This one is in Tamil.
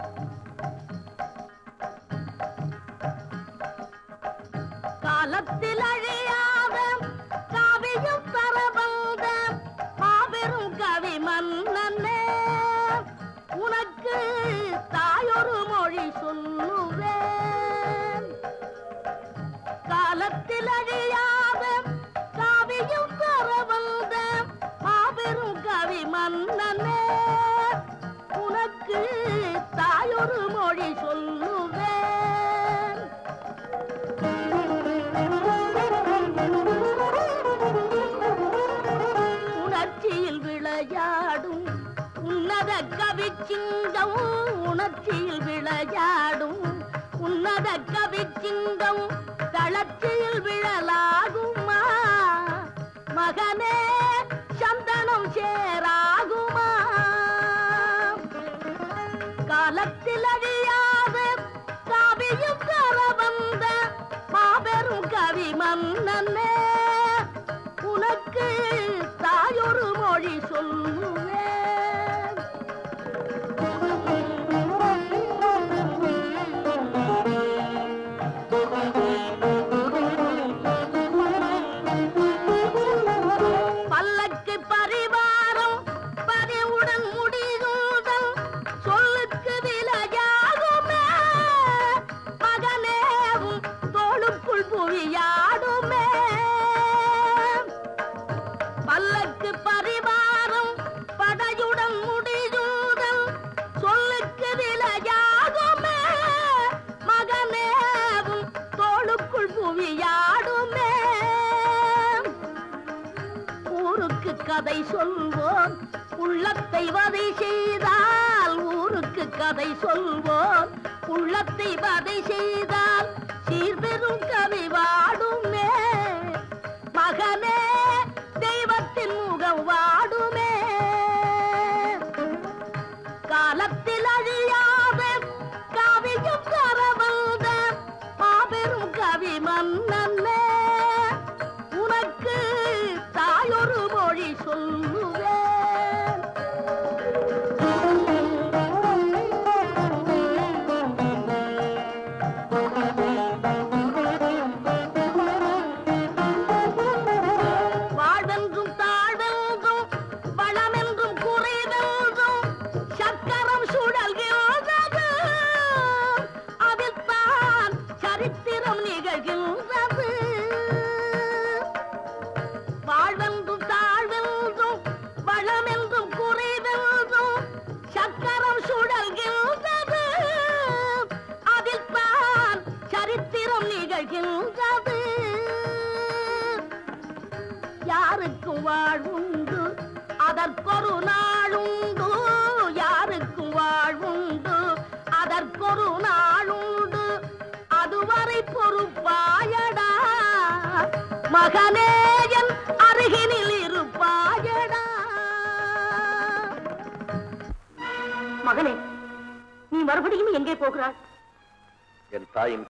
காலத்தில் அழியாத காவியம் தர வந்த மாபெரும் கவி மன்னனே உனக்கு தாயொரு மொழி சொல்லுவேன் காலத்தில் அழியாத காவியம் தர வந்த மாபெரும் கவி மன்னனே உனக்கு தாயொரு மொழி சொல்லுவேன் உணர்ச்சியில் விளையாடும் உன்னத கவி சிங்கம் உணர்ச்சியில் விளையாடும் உன்னத கவி சிங்கம் தளர்ச்சியில் விழலாகுமா மகனே சந்தனம் சேராகுமா காலத்தில் அழியாத காவியம் தர வந்த மாபெரும் கவி மன்னனே உனக்கு தாயொரு மொழி சொல்லுவேன் பல்லக்கு பரிவாரம் பதிவுடன் முடிதல் சொல்லுக்கு விலையாகுமே மகனேவும் தோளுக்குள் புவியாடுமே பல்லக்கு பரிவாரம் படையுடன் முடிதல் சொல்லுக்கு விலையாகுமே மகனேவும் தோளுக்குள் புவியாடுமே ஊருக்கு கதை சொல்வோம் உள்ளத்தை வதை செய்தால் ஊருக்கு கதை சொல்வோம் உள்ளத்தை வதை செய்தால் சீர்பெரும் கவி வாடுமே மகனே தெய்வத்தின் முகம் வாடுமே காலத்தில் அழியாத காவியம் கரவந்த மாபெரும் கவி மன்னனே உனக்கு தாயொரு மொழி சொல்லுவேன் வாழ்வென்றும் தாழ்வென்றும் வளமென்றும் குறைவென்றும் சக்கரம் சுழல்கின்றது அதில் தான் சரித்திரம் நிகழ்கின்றது வாழ்வென்றும் தாழ்வென்றும் வளமென்றும் குறைவென்றும் சக்கரம் சுழல்கின்றது அதில் தான் சரித்திரம் நிகழ்கின்றது யாருக்கும் வாழ்வுண்டு அதற்கொரு நாளுண்டு யாருக்கும் வாழ்வுண்டு அதற்கொரு நாளுண்டு அதுவரை பொறுப்பாயடா மகனேயன் அருகினில் இருப்பாயடா மகனே நீ மறுபடியும் எங்கே போகிறாய் என் தாயின்